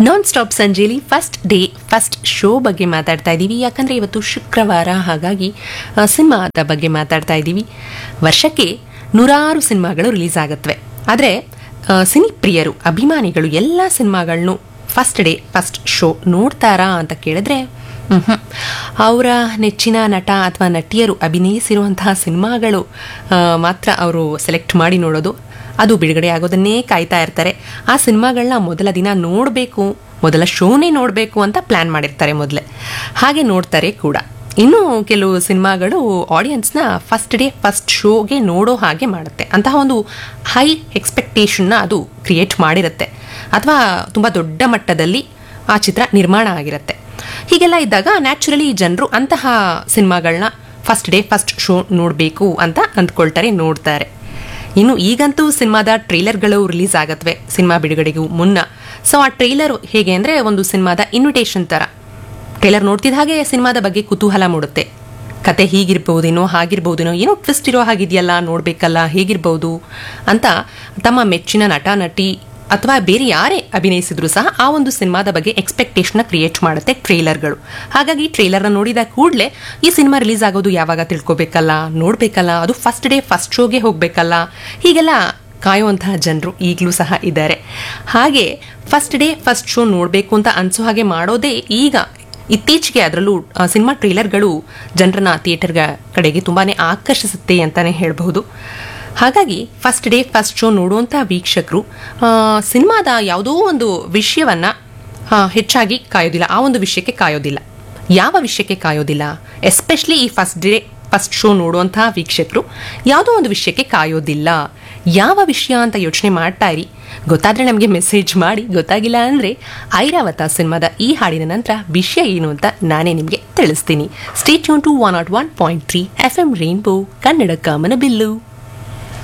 ನಾನ್ stop ಸಂಜೆಲಿ first day first show ಬಗ್ಗೆ ಮಾತಾಡ್ತಾ ಇದ್ದೀವಿ ಯಾಕಂದರೆ ಇವತ್ತು ಶುಕ್ರವಾರ ಹಾಗಾಗಿ ಆ, ಸಿನಿಮಾದ ಬಗ್ಗೆ ಮಾತಾಡ್ತಾ ಇದ್ದೀವಿ ವರ್ಷಕ್ಕೆ ನೂರಾರು ಸಿನಿಮಾಗಳು ರಿಲೀಸ್ ಆಗತ್ವೆ ಆದರೆ ಸಿನಿ ಪ್ರಿಯರು ಅಭಿಮಾನಿಗಳು ಎಲ್ಲ ಸಿನಿಮಾಗಳನ್ನು ಫಸ್ಟ್ ಡೇ ಫಸ್ಟ್ ಶೋ ನೋಡ್ತಾರಾ ಅಂತ ಕೇಳಿದ್ರೆ ಮ್ಹೂ. ಅವರ ನೆಚ್ಚಿನ ನಟ ಅಥವಾ ನಟಿಯರು ಅಭಿನಯಿಸಿರುವಂತಹ ಸಿನಿಮಾಗಳು ಆ, ಮಾತ್ರ ಅವರು ಸೆಲೆಕ್ಟ್ ಮಾಡಿ ನೋಡೋದು ಅದು ಬಿಡುಗಡೆ ಆಗೋದನ್ನೇ ಕಾಯ್ತಾ ಇರ್ತಾರೆ ಆ ಸಿನಿಮಾಗಳನ್ನ ಮೊದಲ ದಿನ ನೋಡಬೇಕು ಮೊದಲ ಶೋನೇ ನೋಡಬೇಕು ಅಂತ ಪ್ಲ್ಯಾನ್ ಮಾಡಿರ್ತಾರೆ ಮೊದಲೇ ಹಾಗೆ ನೋಡ್ತಾರೆ ಕೂಡ ಇನ್ನು ಕೆಲವು ಸಿನಿಮಾಗಳು ಆಡಿಯನ್ಸ್ನ ಫಸ್ಟ್ ಡೇ ಫಸ್ಟ್ ಶೋಗೆ ನೋಡೋ ಹಾಗೆ ಮಾಡುತ್ತೆ ಅಂತಹ ಒಂದು ಹೈ ಎಕ್ಸ್ಪೆಕ್ಟೇಷನ್ನ ಅದು ಕ್ರಿಯೇಟ್ ಮಾಡಿರುತ್ತೆ ಅಥವಾ ತುಂಬ ದೊಡ್ಡ ಮಟ್ಟದಲ್ಲಿ ಆ ಚಿತ್ರ ನಿರ್ಮಾಣ ಆಗಿರುತ್ತೆ ಹೀಗೆಲ್ಲ ಇದ್ದಾಗ ನ್ಯಾಚುರಲಿ ಜನರು ಅಂತಹ ಸಿನಿಮಾಗಳನ್ನ ಫಸ್ಟ್ ಡೇ ಫಸ್ಟ್ ಶೋ ನೋಡಬೇಕು ಅಂತ ಅಂದ್ಕೊಳ್ತಾರೆ ನೋಡ್ತಾರೆ ಇನ್ನು ಈಗಂತೂ ಸಿನಿಮಾದ ಟ್ರೈಲರ್ಗಳು ರಿಲೀಸ್ ಆಗತ್ವೆ ಸಿನಿಮಾ ಬಿಡುಗಡೆಗೂ ಮುನ್ನ ಸೊ ಆ ಟ್ರೈಲರ್ ಹೇಗೆ ಅಂದರೆ ಒಂದು ಸಿನಿಮಾದ ಇನ್ವಿಟೇಷನ್ ಥರ ಟ್ರೈಲರ್ ನೋಡ್ತಿದ್ದ ಹಾಗೆ ಸಿನಿಮಾದ ಬಗ್ಗೆ ಕುತೂಹಲ ಮೂಡುತ್ತೆ ಕತೆ ಹೀಗಿರ್ಬೋದೇನೋ ಹಾಗಿರ್ಬೋದೇನೋ ಏನೋ ಟ್ವಿಸ್ಟ್ ಇರೋ ಹಾಗಿದೆಯಲ್ಲ ನೋಡಬೇಕಲ್ಲ ಹೇಗಿರ್ಬೋದು ಅಂತ ತಮ್ಮ ಮೆಚ್ಚಿನ ನಟ ನಟಿ ಅಥವಾ ಬೇರೆ ಯಾರೇ ಅಭಿನಯಿಸಿದ್ರು ಸಹ ಆ ಒಂದು ಸಿನಿಮಾದ ಬಗ್ಗೆ ಎಕ್ಸ್ಪೆಕ್ಟೇಷನ್ ಕ್ರಿಯೇಟ್ ಮಾಡುತ್ತೆ ಟ್ರೈಲರ್ಗಳು ಹಾಗಾಗಿ ಟ್ರೈಲರ್ನ ನೋಡಿದ ಕೂಡಲೇ ಈ ಸಿನಿಮಾ ರಿಲೀಸ್ ಆಗೋದು ಯಾವಾಗ ತಿಳ್ಕೊಬೇಕಲ್ಲ ನೋಡಬೇಕಲ್ಲ ಅದು ಫಸ್ಟ್ ಡೇ ಫಸ್ಟ್ ಶೋಗೆ ಹೋಗಬೇಕಲ್ಲ ಹೀಗೆಲ್ಲ ಕಾಯುವಂತಹ ಜನರು ಈಗಲೂ ಸಹ ಇದ್ದಾರೆ ಹಾಗೆ ಫಸ್ಟ್ ಡೇ ಫಸ್ಟ್ ಶೋ ನೋಡಬೇಕು ಅಂತ ಅನ್ಸೋ ಹಾಗೆ ಮಾಡೋದೇ ಈಗ ಇತ್ತೀಚೆಗೆ ಅದರಲ್ಲೂ ಆ, ಸಿನಿಮಾ ಟ್ರೇಲರ್ಗಳು ಜನರನ್ನ ಥಿಯೇಟರ್ ಕಡೆಗೆ ತುಂಬಾನೇ ಆಕರ್ಷಿಸುತ್ತೆ ಅಂತಾನೆ ಹೇಳಬಹುದು ಹಾಗಾಗಿ ಫಸ್ಟ್ ಡೇ ಫಸ್ಟ್ ಶೋ ನೋಡುವಂಥ ವೀಕ್ಷಕರು ಆ, ಸಿನಿಮಾದ ಯಾವುದೋ ಒಂದು ವಿಷಯವನ್ನ ಆ, ಹೆಚ್ಚಾಗಿ ಕಾಯೋದಿಲ್ಲ ಆ ಒಂದು ವಿಷಯಕ್ಕೆ ಕಾಯೋದಿಲ್ಲ ಯಾವ ವಿಷಯಕ್ಕೆ ಕಾಯೋದಿಲ್ಲ ಎಸ್ಪೆಷಲಿ ಈ ಫಸ್ಟ್ ಡೇ ಫಸ್ಟ್ ಶೋ ನೋಡುವಂತಹ ವೀಕ್ಷಕರು ಯಾವುದೋ ಒಂದು ವಿಷಯಕ್ಕೆ ಕಾಯೋದಿಲ್ಲ ಯಾವ ವಿಷಯ ಅಂತ ಯೋಚನೆ ಮಾಡ್ತಾ ಇರಿ ಗೊತ್ತಾದ್ರೆ ನಮಗೆ ಮೆಸೇಜ್ ಮಾಡಿ ಗೊತ್ತಾಗಿಲ್ಲ ಅಂದರೆ ಐರಾವತ ಸಿನಿಮಾದ ಈ ಹಾಡಿನ ನಂತರ ವಿಷಯ ಏನು ಅಂತ ನಾನೇ ನಿಮಗೆ ತಿಳಿಸ್ತೀನಿ stay tuned to one nought one point three F M rainbow Kannada ಕಾಮನ ಬಿಲ್ಲು